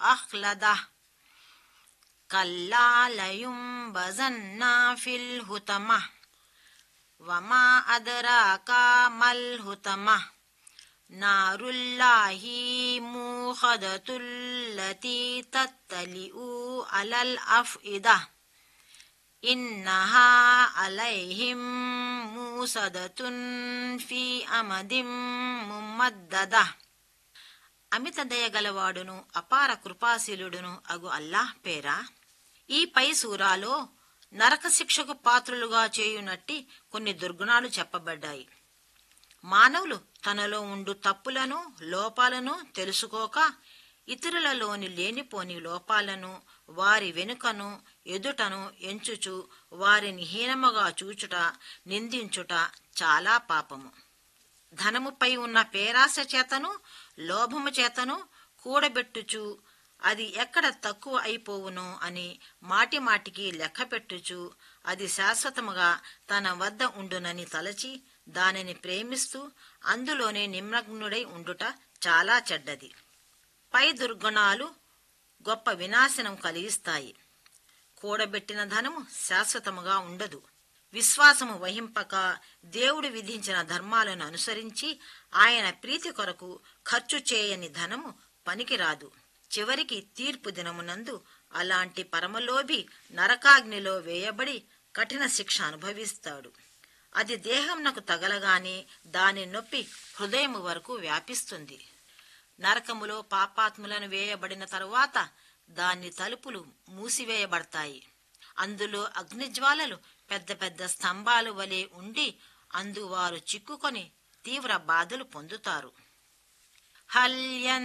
أخلده كلا لينبذن في الهتمة وما أدراك ما الهتمة نار الله موخدة التي تطلع على الأفئدة إنها عليهم موسدة في أمد ممدده అమిత దయగలవాడును అపార కృపాశీలుడును అగు అల్లాహ్ పేరా ఈ పై సూరాలో నరక శిక్షకు పాత్రులుగా చేయునట్టి కొన్ని దుర్గుణాలు చెప్పబడ్డాయి మానవులు తనలో ఉండు తప్పులను లోపాలను తెలుసుకోక ఇతరులలోని లేనిపోని లోపాలను వారి వెనుకను ఎదుటను ఎంచుచు వారిని హీనముగా చూచుట నిందించుట చాలా పాపము ధనముపై ఉన్న పేరాశ చేతను లోభము చేతను కూడబెట్టుచు అది ఎక్కడ తక్కువ అయిపోవునో అని మాటి మాటికి లెక్కపెట్టుచు అది శాశ్వతముగా తన వద్ద ఉండునని తలచి దానిని ప్రేమిస్తూ అందులోనే నిమగ్నుడై ఉండుట చాలా చెడ్డది పై దుర్గుణాలు గొప్ప వినాశనం కలిగిస్తాయి కూడబెట్టిన ధనము శాశ్వతముగా ఉండదు విశ్వాసము వహింపక దేవుడు విధించిన ధర్మాలను అనుసరించి ఆయన ప్రీతి కొరకు ఖర్చు చేయని ధనము పనికిరాదు చివరికి తీర్పు దినమునందు అలాంటి పరమలోభి నరకాగ్నిలో వేయబడి కఠిన శిక్ష అనుభవిస్తాడు అది దేహంనకు తగలగానే దాని నొప్పి హృదయము వరకు వ్యాపిస్తుంది నరకములో పాపాత్ములను వేయబడిన తరువాత దాని తలుపులు మూసివేయబడతాయి అందులో అగ్నిజ్వాలలు పెద్ద పెద్ద స్తంభాలు వలె ఉండి అందు వారు చిక్కుకొని తీవ్ర బాధలు పొందుతారు హల్యన్